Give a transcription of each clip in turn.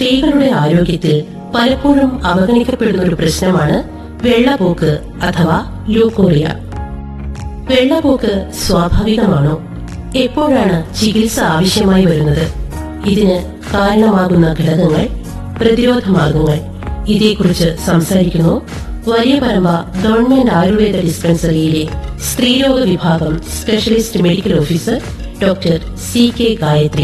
സ്ത്രീകളുടെ ആരോഗ്യത്തിൽ പലപ്പോഴും അവഗണിക്കപ്പെടുന്ന ഒരു പ്രശ്നമാണ് വെള്ളപ്പോക്ക് അഥവാ ലൂക്കോറിയ വെള്ളപ്പോക്ക് സ്വാഭാവികമാണോ എപ്പോഴാണ് ചികിത്സ ആവശ്യമായി വരുന്നത് ഇതിന് കാരണമാകുന്ന ഘടകങ്ങൾ പ്രതിരോധ മാർഗങ്ങൾ ഇതേക്കുറിച്ച് സംസാരിക്കുന്നു വലിയ പരമ്പ ഗവൺമെന്റ് ആയുർവേദ ഡിസ്പെൻസറിയിലെ സ്ത്രീരോഗ വിഭാഗം specialist medical officer doctor C K Gayathri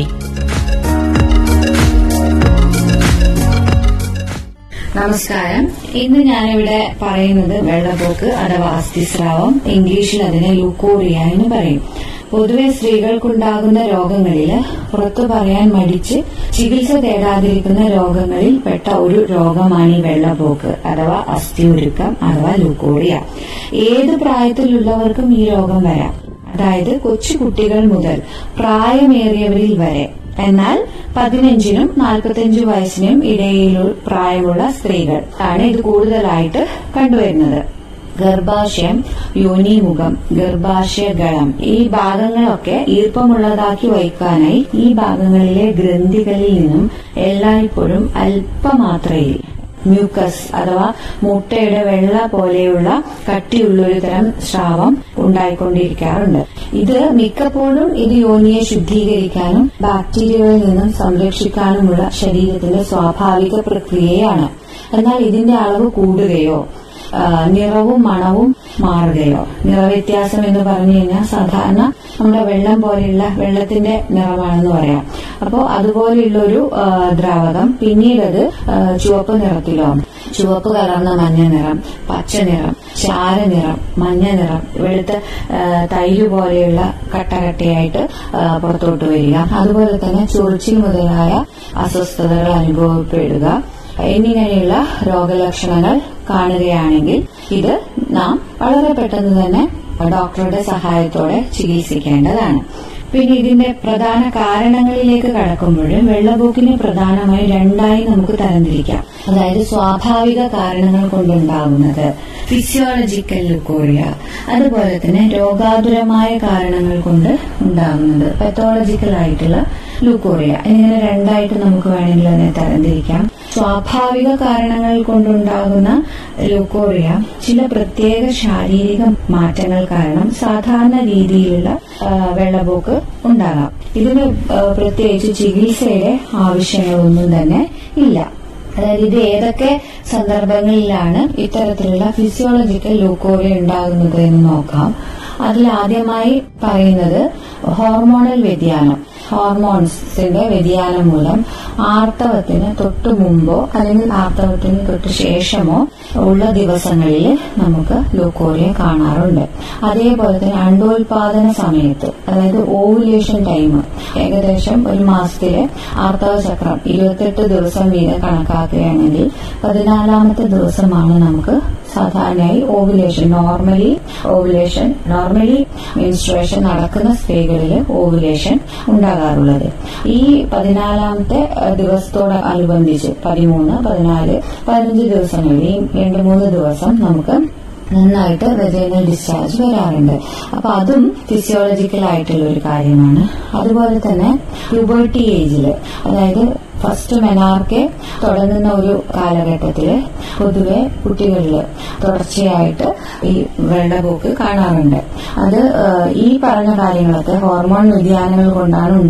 നമസ്കാരം ഇന്ന് ഞാനിവിടെ പറയുന്നത് വെള്ളപ്പോക്ക് അഥവാ അസ്ഥിസ്രാവം ഇംഗ്ലീഷിൽ അതിനെ ലൂക്കോറിയ എന്ന് പറയും പൊതുവെ സ്ത്രീകൾക്കുണ്ടാകുന്ന രോഗങ്ങളിൽ പുറത്തു പറയാൻ മടിച്ച് ചികിത്സ തേടാതിരിക്കുന്ന രോഗങ്ങളിൽ പെട്ട ഒരു രോഗമാണ് ഈ വെള്ളപ്പോക്ക് അഥവാ അസ്ഥിയുരുക്കം അഥവാ ലൂക്കോറിയ ഏത് പ്രായത്തിലുള്ളവർക്കും ഈ രോഗം വരാം അതായത് കൊച്ചു കുട്ടികൾ മുതൽ പ്രായമേറിയവരിൽ വരെ എന്നാൽ പതിനഞ്ചിനും നാൽപ്പത്തിയഞ്ചു വയസ്സിനും ഇടയിൽ പ്രായമുള്ള സ്ത്രീകൾ ആണ് ഇത് കൂടുതലായിട്ട് കണ്ടുവരുന്നത് ഗർഭാശയം യോനിമുഖം ഗർഭാശയഗളം ഈ ഭാഗങ്ങളൊക്കെ ഈർപ്പമുള്ളതാക്കി വയ്ക്കാനായി ഈ ഭാഗങ്ങളിലെ ഗ്രന്ഥികളിൽ നിന്നും എല്ലായ്പ്പോഴും അല്പമാത്രയിൽ മ്യൂക്കസ് അഥവാ മുട്ടയുടെ വെള്ള പോലെയുള്ള കട്ടിയുള്ളൊരു തരം സ്രാവം ഉണ്ടായിക്കൊണ്ടിരിക്കാറുണ്ട് ഇത് മിക്കപ്പോഴും ഇത് യോനിയെ ശുദ്ധീകരിക്കാനും ബാക്ടീരിയകളിൽ നിന്നും സംരക്ഷിക്കാനുമുള്ള ശരീരത്തിന്റെ സ്വാഭാവിക പ്രക്രിയയാണ് എന്നാൽ ഇതിന്റെ അളവ് കൂടുകയോ ആ, നിറവും മണവും മാറുകയോ നിറവ്യത്യാസം എന്ന് പറഞ്ഞു കഴിഞ്ഞാൽ സാധാരണ നമ്മുടെ വെള്ളം പോലെയുള്ള വെള്ളത്തിന്റെ നിറമാണെന്ന് പറയാം അപ്പോൾ അതുപോലെയുള്ള ഒരു ആ, ദ്രാവകം പിന്നീട് അത് ആ, ചുവപ്പ് നിറത്തിലോ ചുവപ്പ് കലർന്ന മഞ്ഞ നിറം പച്ച നിറം ചാരനിറം മഞ്ഞ നിറം വെളുത്ത ആ, തൈര് പോലെയുള്ള കട്ടകട്ടയായിട്ട് ആ, പുറത്തോട്ട് വരിക അതുപോലെ തന്നെ ചൊറിച്ചിൽ മുതലായ അസ്വസ്ഥതകൾ അനുഭവപ്പെടുക എന്നിങ്ങനെയുള്ള രോഗലക്ഷണങ്ങൾ കാണുകയാണെങ്കിൽ ഇത് നാം വളരെ പെട്ടെന്ന് തന്നെ ഡോക്ടറുടെ സഹായത്തോടെ ചികിത്സിക്കേണ്ടതാണ് പിന്നെ ഇതിന്റെ പ്രധാന കാരണങ്ങളിലേക്ക് കടക്കുമ്പോൾ വെള്ളപ്പോക്കിനെ പ്രധാനമായി രണ്ടായി നമുക്ക് തരംതിരിക്കാം അതായത് സ്വാഭാവിക കാരണങ്ങൾ കൊണ്ടുണ്ടാകുന്നത് ഫിസിയോളജിക്കൽ ലുക്കോറിയ അതുപോലെ തന്നെ രോഗാതുരമായ കാരണങ്ങൾ കൊണ്ട് ഉണ്ടാകുന്നത് പത്തോളജിക്കൽ ആയിട്ടുള്ള ലൂക്കോറിയ എന്നിങ്ങനെ രണ്ടായിട്ട് നമുക്ക് വേണമെങ്കിൽ അതിനെ തരംതിരിക്കാം സ്വാഭാവിക കാരണങ്ങൾ കൊണ്ടുണ്ടാകുന്ന ലൂക്കോറിയ ചില പ്രത്യേക ശാരീരിക മാറ്റങ്ങൾ കാരണം സാധാരണ രീതിയിലുള്ള ആ, വെള്ളപ്പോക്ക് ഉണ്ടാകാം ഇതിന് ആ, പ്രത്യേകിച്ച് ചികിത്സയുടെ ആവശ്യങ്ങളൊന്നും തന്നെ ഇല്ല അതായത് ഇത് ഏതൊക്കെ സന്ദർഭങ്ങളിലാണ് ഇത്തരത്തിലുള്ള ഫിസിയോളജിക്കൽ ലൂക്കോറിയ ഉണ്ടാകുന്നത് എന്ന് നോക്കാം അതിൽ ആദ്യമായി പറയുന്നത് ഹോർമോണൽ വ്യതിയാനം ഹോർമോൺസിന്റെ വ്യതിയാനം മൂലം ആർത്തവത്തിന് തൊട്ടു മുമ്പോ അല്ലെങ്കിൽ ആർത്തവത്തിന് തൊട്ട് ശേഷമോ ഉള്ള ദിവസങ്ങളിൽ നമുക്ക് ലൂക്കോറിയ കാണാറുണ്ട് അതേപോലെ തന്നെ അണ്ടോൽപാദന സമയത്ത് അതായത് ഓവുലേഷൻ ടൈം ഏകദേശം ഒരു മാസത്തിലെ ആർത്തവ ചക്രം ഇരുപത്തെട്ട് ദിവസം വീതം കണക്കാക്കുകയാണെങ്കിൽ പതിനാലാമത്തെ ദിവസമാണ് നമുക്ക് സാധാരണയായി ovulation normally ovulation normally menstruation നടക്കുന്ന സ്ത്രീകളിൽ ഓവുലേഷൻ ഉണ്ടാകാറുള്ളത് ഈ പതിനാലാമത്തെ അഹ്, ദിവസത്തോട് അനുബന്ധിച്ച് പതിമൂന്ന് പതിനാല് പതിനഞ്ച് ദിവസങ്ങളിൽ ഈ രണ്ട് മൂന്ന് ദിവസം നമുക്ക് നന്നായിട്ട് വെജൈനൽ ഡിസ്ചാർജ് വരാറുണ്ട് അപ്പൊ അതും ഫിസിയോളജിക്കൽ ആയിട്ടുള്ള ഒരു കാര്യമാണ് അതുപോലെ തന്നെ പ്യൂബർട്ടി ഏജില് അതായത് ഫസ്റ്റ് മെനാർക്കെ തുടങ്ങുന്ന ഒരു കാലഘട്ടത്തില് പൊതുവെ കുട്ടികളിൽ തുടർച്ചയായിട്ട് ഈ വെള്ളപോക്ക് കാണാറുണ്ട് അത് ഏഹ്, ഈ പറഞ്ഞ കാര്യങ്ങളൊക്കെ ഹോർമോൺ വ്യതിയാനങ്ങൾ കൊണ്ടാണ്